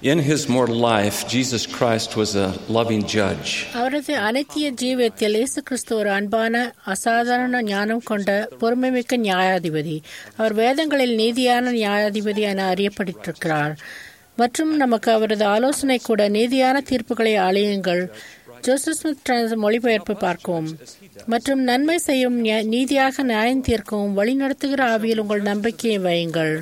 In his mortal life, Jesus Christ was a loving judge. அவரது அனைத்திய ஜீவியத்தில் இயேசு கிறிஸ்து ஒரு அன்பான அசாதாரண ஞானம் கொண்ட பொறுமைமிக்க நியாயாதிபதி அவர் வேதங்களில் நீதியான நியாயாதிபதி என அறியப்பட்டிருக்கிறார் மற்றும் நமக்கு அவரது ஆலோசனை கூட நீதியான தீர்ப்புகளை அழியுங்கள் ஜோசப் ஸ்மித் டிரான்ஸ் மொழிபெயர்ப்பு பார்க்கவும் மற்றும் நன்மை செய்யும் நியா- நீதியாக நியாயம் தீர்க்கவும் வழிநடத்துகிற ஆவியில் உங்கள் நம்பிக்கையை வையுங்கள்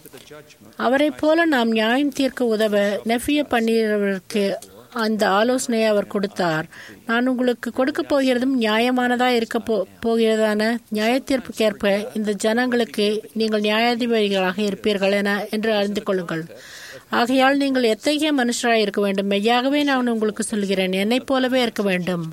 அவரைப் போல நாம் நியாயம் தீர்க்க உதவ நெஃபிய பன்னீரவருக்கு அந்த ஆலோசனையை அவர் கொடுத்தார் நான் உங்களுக்கு கொடுக்க போகிறதும் நியாயமானதா இருக்க போ போகிறதான நியாய தீர்ப்புக்கேற்ப இந்த ஜனங்களுக்கு நீங்கள் நியாயாதிபதிகளாக இருப்பீர்கள் என என்று அறிந்து கொள்ளுங்கள் ஆகையால் நீங்கள் எத்தகைய மனுஷராய் இருக்க வேண்டும் மெய்யாகவே நான் உங்களுக்கு சொல்கிறேன் என்னைப் போலவே இருக்க வேண்டும்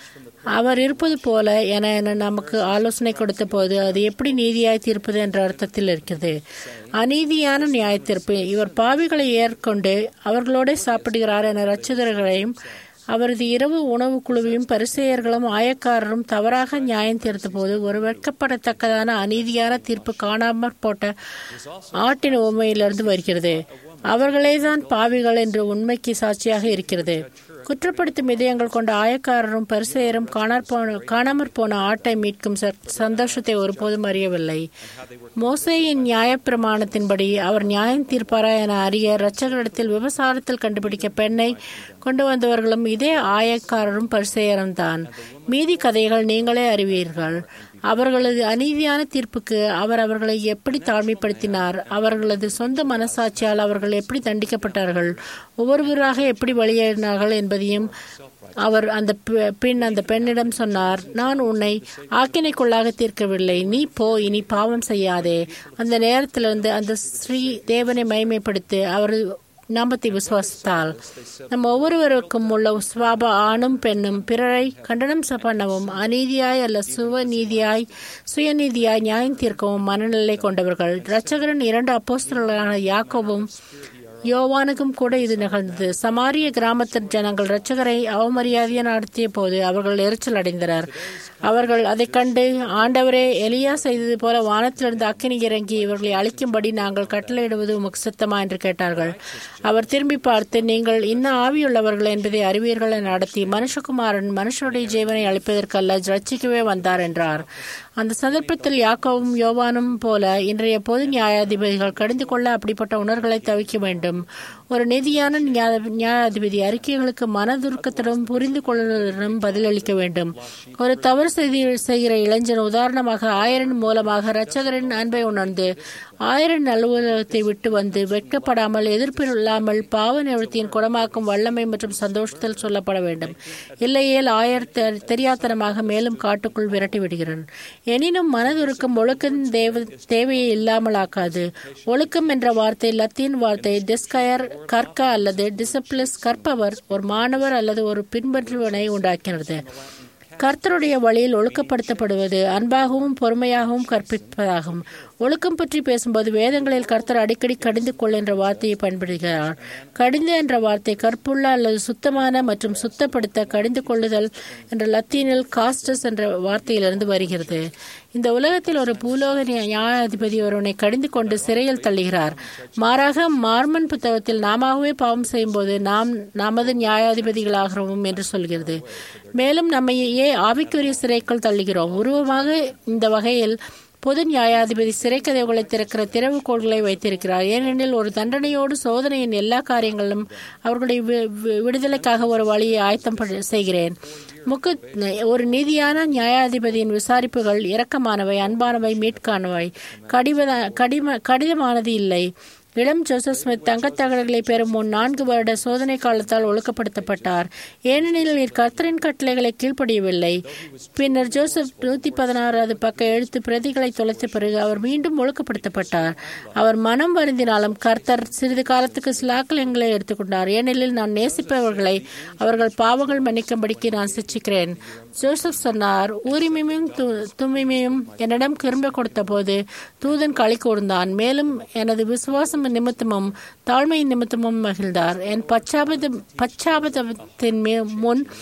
அவர் இருப்பது போல என என நமக்கு ஆலோசனை கொடுத்த போது அது எப்படி நீதியாய் தீர்ப்பது என்ற அர்த்தத்தில் இருக்கிறது அநீதியான நியாய தீர்ப்பு இவர் பாவிகளை ஏற்கொண்டு அவர்களோட சாப்பிடுகிறார் என ரட்சகர்களையும் அவரது இரவு உணவு குழுவையும் பரிசெயர்களும் ஆயக்காரரும் தவறாக நியாயம் தீர்த்த போது ஒரு வெட்கப்படத்தக்கதான அநீதியான தீர்ப்பு காணாமற் போட்ட ஆட்டின் உண்மையிலிருந்து வருகிறது அவர்களே தான் பாவிகள் என்ற உண்மைக்கு சாட்சியாக இருக்கிறது குற்றப்படுத்தும் இதயங்கள் கொண்ட ஆயக்காரரும் பரிசெயரும் காணாற் போன காணாமற் போன ஆட்டை மீட்கும் ச- சந்தோஷத்தை ஒருபோதும் அறியவில்லை மோசேயின் நியாயப்பிரமாணத்தின்படி அவர் நியாயம் தீர்ப்பாரா என அறிய இரட்சகரிடத்தில் விபசாரத்தில் கண்டுபிடிக்க பெண்ணை கொண்டு வந்தவர்களும் இதே ஆயக்காரரும் பரிசெயரும் தான் மீதி கதைகள் நீங்களே அறிவீர்கள் அவர்களது அநீதியான தீர்ப்புக்கு அவர் அவர்களை எப்படி தாழ்மைப்படுத்தினார் அவர்களது சொந்த மனசாட்சியால் அவர்கள் எப்படி தண்டிக்கப்பட்டார்கள் ஒவ்வொருவராக எப்படி வெளியேறினார்கள் என்பதையும் அவர் அந்த பெ- பெண் அந்த பெண்ணிடம் சொன்னார் நான் உன்னை ஆக்கினைக்குள்ளாக தீர்க்கவில்லை நீ போ இனி பாவம் செய்யாதே அந்த நேரத்திலிருந்து அந்த ஸ்ரீ தேவனை மகிமைப்படுத்தி அவர் நாமத்தை விசுவாசித்தால் நம் ஒவ்வொருவருக்கும் உள்ள சுவாப ஆணும் பெண்ணும் பிறரை கண்டனம் ச- பண்ணவும் அநீதியாய் அல்ல சுவநீதியாய் சுயநீதியாய் நியாயம் தீர்க்கவும் மனநிலை கொண்டவர்கள் இரட்சகரின் இரண்டு அப்போஸ்தலர்களான யாக்கோபும் யோவானுக்கும் கூட இது நிகழ்ந்தது சமாரிய கிராமத்து ஜனங்கள் இரட்சகரை அவமரியாதையை நடத்திய போது அவர்கள் எரிச்சல் அடைந்தனர் அவர்கள் அதைக் கண்டு ஆண்டவரே எலியா செய்தது போல வானத்திலிருந்து அக்கினி இறங்கி இவர்களை அழிக்கும்படி நாங்கள் கட்டளையிடுவது உமக்கு சித்தமா என்று கேட்டார்கள் அவர் திரும்பி பார்த்து நீங்கள் இன்ன ஆவியுள்ளவர்கள் என்பதை அறிவீர்கள் என நடத்தி மனுஷகுமாரன் மனுஷனுடைய ஜீவனை அளிப்பதற்கல்ல ரட்சிக்கவே வந்தார் என்றார் அந்த சந்தர்ப்பத்தில் யாக்கோவும் யோவானும் போல இன்றைய பொது நியாயாதிபதிகள் கடிந்து கொள்ள அப்படிப்பட்ட உணர்வுகளை தவிக்க வேண்டும் ஒரு நீதியான நியா- நியாயாதிபதி அறிக்கைகளுக்கு மனதுருக்கத்துடன் புரிந்து கொள்ளுடன் பதிலளிக்க வேண்டும் ஒரு தவறு செய்தி செய்கிற இளைஞன் உதாரணமாக ஆயரின் மூலமாக இரட்சகரின் அன்பை உணர்ந்து ஆயரின் அலுவலகத்தை விட்டு வந்து வெட்கப்படாமல் எதிர்ப்பு இல்லாமல் பாவ நிவர்த்தியின் குணமாக்கும் வல்லமை மற்றும் சந்தோஷத்தில் சொல்லப்பட வேண்டும் இல்லையேல் ஆயர் தெ- தெரியாத்தனமாக மேலும் காட்டுக்குள் விரட்டி விடுகிறான் எனினும் மனதுருக்கம் ஒழுக்கம் தேவ தேவையை இல்லாமலாக்காது ஒழுக்கம் என்ற வார்த்தை லத்தீன் வார்த்தை டிஸ்கயர் கற்க அல்லது டிசிப்ளிஸ் கற்பவர் ஒரு மாணவர் அல்லது ஒரு பின்பற்றுவனை உண்டாக்கினது கர்த்தருடைய வழியில் ஒழுக்கப்படுத்தப்படுவது அன்பாகவும் பொறுமையாகவும் கற்பிப்பதாகும் ஒழுக்கம் பற்றி பேசும்போது வேதங்களில் கர்த்தர் அடிக்கடி கடிந்து கொள் என்ற வார்த்தையை பயன்படுத்துகிறார் கடிந்து என்ற வார்த்தை கற்புள்ள அல்லது சுத்தமான மற்றும் சுத்தப்படுத்த கடிந்து கொள்ளுதல் என்ற லத்தீனில் காஸ்டஸ் என்ற வார்த்தையிலிருந்து வருகிறது இந்த உலகத்தில் ஒரு பூலோக நியா- நியாயாதிபதி ஒருவனை கடிந்து கொண்டு சிறையில் தள்ளுகிறார் மாறாக மார்மன் புத்தகத்தில் நாமாகவே பாவம் செய்யும்போது நாம் நமது நியாயாதிபதிகளாகிறோம் என்று சொல்கிறது மேலும் நம்மையே ஆவிக்குரிய சிறைக்குள் தள்ளுகிறோம் உருவமாக இந்த வகையில் பொது நியாயாதிபதி சிறை கதவுகளை திறக்கிற திறவுகோள்களை வைத்திருக்கிறார் ஏனெனில் ஒரு தண்டனையோடு சோதனையின் எல்லா காரியங்களும் அவர்களுடைய வி- வி- விடுதலைக்காக ஒரு வழியை ஆயத்தம் பண்ண- செய்கிறேன் முக்கு ஒரு நீதியான நியாயாதிபதியின் விசாரிப்புகள் இரக்கமானவை அன்பானவை மீட்கானவை கடிவத கடிம கடிதமானது இல்லை இளம் ஜோசப் ஸ்மித் தங்கத்தகடுகளை பெறும் முன் நான்கு வருட சோதனை காலத்தால் ஒழுக்கப்படுத்தப்பட்டார் ஏனெனில் நீர் கர்த்தரின் கட்டளைகளை கீழ்ப்படியவில்லை பின்னர் ஜோசப் நூத்தி பதினாறாவது பக்க எழுத்து பிரதிகளை தொலைத்த பிறகு அவர் மீண்டும் ஒழுக்கப்படுத்தப்பட்டார் அவர் மனம் வருந்தினாலும் கர்த்தர் சிறிது காலத்துக்கு சிலாக்கலங்களை எடுத்துக்கொண்டார் ஏனெனில் நான் நேசிப்பவர்களை அவர்கள் பாவங்கள் மன்னிக்கும்படிக்கு நான் சிச்சிக்கிறேன் ஜோசப் சொன்னார் ஊரிமையும் தும்மிமையும் என்னிடம் திரும்ப கொடுத்த போது தூதன் களி கூர்ந்தான் மேலும் எனது விசுவாசம் நிமித்தமும் தாழ்மை நிமித்தமும் மகிழ்ந்தார் என் பச்சாபத பச்சாபதத்தின் மே- முன்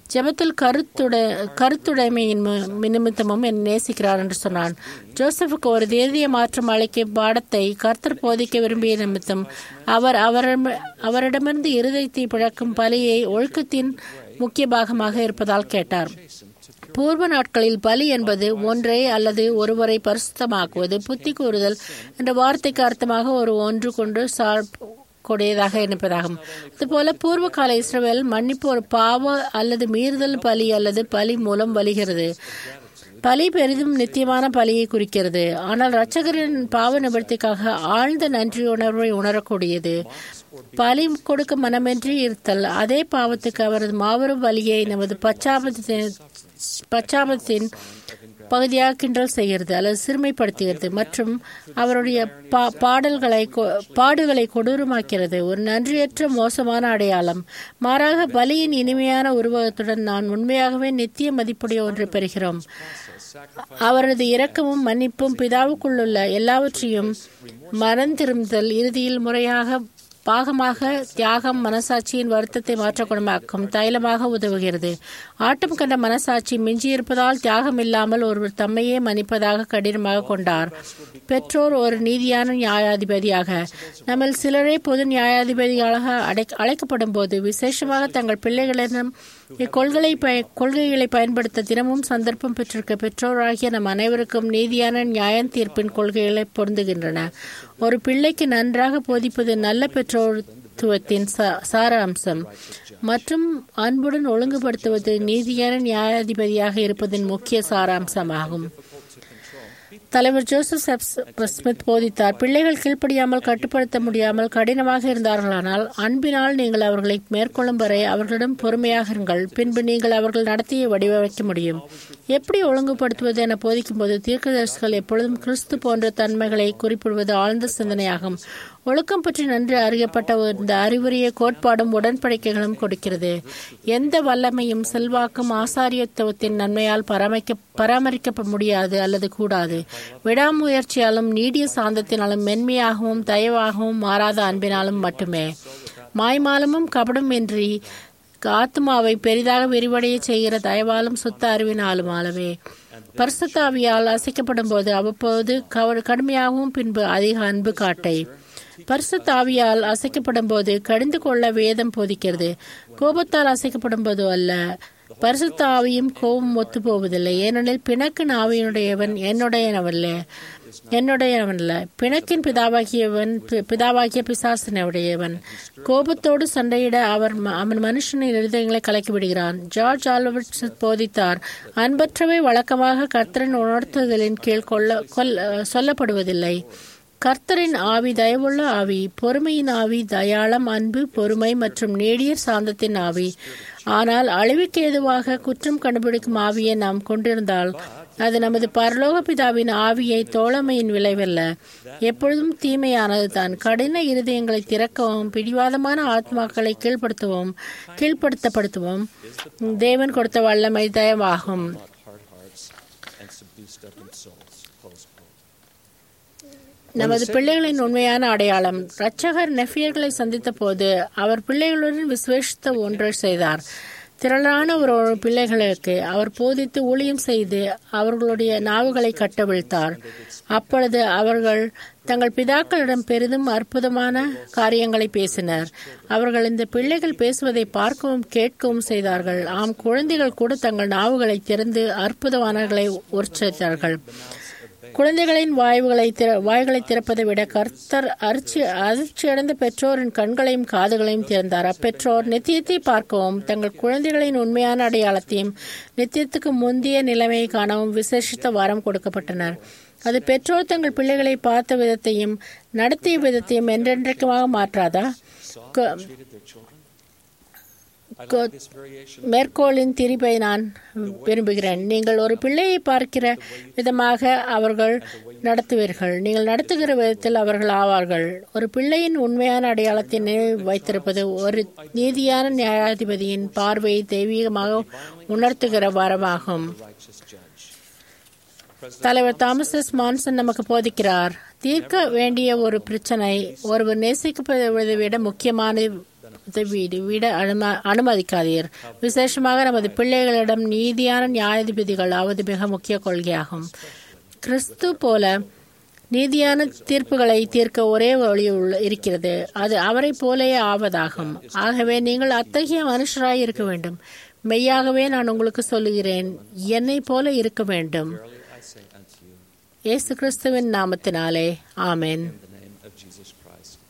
ஜெபத்தில் கருத்துட கருத்துடைமையின் மு- நிமித்தமும் என்னை நேசிக்கிறார் என்று சொன்னான் ஜோசப்புக்கு ஒரு தேதிய மாற்றம் அளிக்கும் பாடத்தை கர்த்தர் போதிக்க விரும்பிய நிமித்தம் அவர் அவரிடம் அவரிடமிருந்து இருதயத்தை பிழக்கும் பலியை ஒழுக்கத்தின் முக்கிய பாகமாக இருப்பதால் கேட்டார் பூர்வ நாட்களில் பலி என்பது ஒன்றை அல்லது ஒருவரை பரிசுத்தமாக்குவது புத்தி கூறுதல் என்ற வார்த்தைக்கு அர்த்தமாக ஒரு ஒன்று கொண்டு சார் கூடியதாக இருப்பதாகும் அதுபோல பூர்வ கால இஸ்ரவேல் மன்னிப்பு ஒரு பாவ அல்லது மீறுதல் பலி அல்லது பலி மூலம் வலிகிறது பலி பெரிதும் நித்தியமான பலியை குறிக்கிறது ஆனால் இரட்சகரின் பாவ நிவர்த்திக்காக ஆழ்ந்த நன்றி உணர்வை உணரக்கூடியது பலி கொடுக்க மனமின்றி இருத்தல் அதே பாவத்துக்கு அவரது மாபெரும் பலியை நமது பச்சாபத்தின் பச்சாபத்தின் பகுதியாக கிண்டல் செய்கிறது அல்லது சிறுமைப்படுத்துகிறது மற்றும் அவருடைய பா- பாடல்களை கொ- பாடுகளை கொடூரமாக்கிறது ஒரு நன்றியற்ற மோசமான அடையாளம் மாறாக பலியின் இனிமையான உருவகத்துடன் நான் உண்மையாகவே நித்திய மதிப்புடைய ஒன்றை பெறுகிறோம் அவரது இரக்கமும் மன்னிப்பும் பிதாவுக்குள்ளுள்ள எல்லாவற்றையும் மறந்திருந்தல் இறுதியில் முறையாக பாகமாக தியாகம் மனசாட்சியின் வருத்தத்தை மாற்ற குணமாக்கும் தைலமாக உதவுகிறது ஆட்டம் கண்ட மனசாட்சி மிஞ்சியிருப்பதால் தியாகம் இல்லாமல் ஒருவர் தம்மையே மன்னிப்பதாக கடினமாக கொண்டார் பெற்றோர் ஒரு நீதியான நியாயாதிபதியாக நம்மில் சிலரே பொது நியாயாதிபதிகளாக அடை அழைக்கப்படும் போது விசேஷமாக தங்கள் பிள்ளைகளிடம் இக்கொள்கை பய கொள்கைகளை பயன்படுத்த தினமும் சந்தர்ப்பம் பெற்றிருக்க பெற்றோராகிய நம் அனைவருக்கும் நீதியான நியாய தீர்ப்பின் கொள்கைகளை பொருந்துகின்றன ஒரு பிள்ளைக்கு நன்றாக போதிப்பது நல்ல பெற்றோத்துவத்தின் சா- சார அம்சம் மற்றும் அன்புடன் ஒழுங்குபடுத்துவது நீதியான நியாயாதிபதியாக இருப்பதின் முக்கிய சாராம்சமாகும் தலைவர் ஜோசப் செப் ஸ்மித் போதித்தார் பிள்ளைகள் கீழ்ப்படியாமல் கட்டுப்படுத்த முடியாமல் கடினமாக இருந்தார்களானால் அன்பினால் நீங்கள் அவர்களை மேற்கொள்ளும் வரை அவர்களிடம் பொறுமையாக இருங்கள் பின்பு நீங்கள் அவர்கள் நடத்தையை வடிவமைக்க முடியும் எப்படி ஒழுங்குபடுத்துவது என போதிக்கும்போது தீர்க்கதரிசிகள் எப்பொழுதும் கிறிஸ்து போன்ற தன்மைகளை குறிப்பிடுவது ஆழ்ந்த சிந்தனையாகும் ஒழுக்கம் பற்றி நன்கு அறியப்பட்ட இந்த அறிவுரிய கோட்பாடும் உடன்படிக்கைகளும் கொடுக்கிறது எந்த வல்லமையும் செல்வாக்கும் ஆசாரியத்துவத்தின் நன்மையால் பராமரிக்க பராமரிக்க முடியாது அல்லது கூடாது விடாமுயற்சியாலும் நீடிய சாந்தத்தினாலும் மென்மையாகவும் தயவாகவும் மாறாத அன்பினாலும் மட்டுமே மாய்மாலமும் கபடும் இன்றி ஆத்மாவை பெரிதாக விரிவடைய செய்கிற தயவாலும் சுத்த அறிவினாலும் ஆளவே பரிசுத்தாவியால் அசைக்கப்படும் போது அவ்வப்போது கவ- கடுமையாகவும் பின்பு அதிக அன்பு காட்டை பரிசுத்த ஆவியால் அசைக்கப்படும் போது கடிந்து கொள்ள வேதம் போதிக்கிறது கோபத்தால் அசைக்கப்படும் போது அல்ல பரிசுத்த ஆவியும் கோபம் ஒத்து போவதில்லை ஏனெனில் பிணக்கின் ஆவியினுடையவன் என்னுடையவல்ல என்னுடையவன்ல பிணக்கின் பிதாவாகியவன் பி- பிதாவாகிய பிசாசனுடையவன் கோபத்தோடு சண்டையிட அவர் ம- அவன் மனுஷனின் இருதயங்களை கலக்கி விடுகிறான் ஜார்ஜ் ஆல்வர்ட் போதித்தார் அன்பற்றவை வழக்கமாக கர்த்தரின் உணர்த்துதலின் கீழ் கொள்ள கொல்ல சொல்லப்படுவதில்லை கர்த்தரின் ஆவி தயவுள்ள ஆவி பொறுமையின் ஆவி தயாளம் அன்பு பொறுமை மற்றும் நீடிய சாந்தத்தின் ஆவி ஆனால் அழிவுக்கு ஏதுவாக குற்றம் கண்டுபிடிக்கும் ஆவியை நாம் கொண்டிருந்தால் அது நமது பரலோக பிதாவின் ஆவியை தோழமையின் விளைவல்ல எப்பொழுதும் தீமையானது தான் கடின இருதயங்களை திறக்கவும் பிடிவாதமான ஆத்மாக்களை கீழ்ப்படுத்தவும் கீழ்ப்படுத்தப்படுத்தவும் தேவன் கொடுத்த வல்லமை தயவாகும் hard hearts and subdue stubborn souls. Close quote. நமது பிள்ளைகளின் உண்மையான அடையாளம் இரட்சகர் நெஃபியர்களை சந்தித்த போது அவர் பிள்ளைகளுடன் விசேஷித்த ஒன்றை செய்தார் திரளான ஒரு பிள்ளைகளுக்கு அவர் போதித்து ஊழியம் செய்து அவர்களுடைய நாவுகளை கட்டவிழ்த்தார் அப்பொழுது அவர்கள் தங்கள் பிதாக்களிடம் பெரிதும் அற்புதமான காரியங்களை பேசினர் அவர்கள் இந்த பிள்ளைகள் பேசுவதை பார்க்கவும் கேட்கவும் செய்தார்கள் ஆம் குழந்தைகள் கூட தங்கள் நாவுகளை திறந்து அற்புதமானங்களை உற்சரித்தார்கள் குழந்தைகளின் வாய்வுகளை திற வாய்களை திறப்பதை விட கர்த்தர் அரிச்சி அதிர்ச்சியடைந்த பெற்றோரின் கண்களையும் காதுகளையும் திறந்தார் அப்பெற்றோர் நித்தியத்தை பார்க்கவும் தங்கள் குழந்தைகளின் உண்மையான அடையாளத்தையும் நித்தியத்துக்கு முந்தைய நிலைமையை காணவும் விசேஷித்த வரம் கொடுக்கப்பட்டனர் அது பெற்றோர் தங்கள் பிள்ளைகளை பார்த்த விதத்தையும் நடத்திய விதத்தையும் என்றென்றைக்குமாக மாற்றாதா க- க- மேற்கோளின் திரிப்பை நான் விரும்புகிறேன் நீங்கள் ஒரு பிள்ளையை பார்க்கிற விதமாக அவர்கள் நடத்துவீர்கள் நீங்கள் நடத்துகிற விதத்தில் அவர்கள் ஆவார்கள் ஒரு பிள்ளையின் உண்மையான அடையாளத்தை நினைவு வைத்திருப்பது ஒரு நீதியான நியாயாதிபதியின் பார்வையை தெய்வீகமாக உணர்த்துகிற வரமாகும் தலைவர் தாமஸ் எஸ் மான்சன் நமக்கு போதிக்கிறார் தீர்க்க வேண்டிய ஒரு பிரச்சனை ஒருவர் நேசிக்கப்படுவதை விட முக்கியமான வீடு விட அனும அனுமதிக்காதீர் விசேஷமாக நமது பிள்ளைகளிடம் நீதியான நியாயாதிபதிகள் ஆவது மிக முக்கிய கொள்கையாகும் கிறிஸ்து போல நீதியான தீர்ப்புகளை தீர்க்க ஒரே வழி உள்ள- இருக்கிறது அது அவரைப் போலே ஆவதாகும் ஆகவே நீங்கள் அத்தகைய மனுஷராய் இருக்க வேண்டும் மெய்யாகவே நான் உங்களுக்கு சொல்லுகிறேன் என்னைப் போல இருக்க வேண்டும் Verily I say unto you, இயேசு கிறிஸ்துவின் நாமத்தினாலே ஆமென் in the name of Jesus Christ.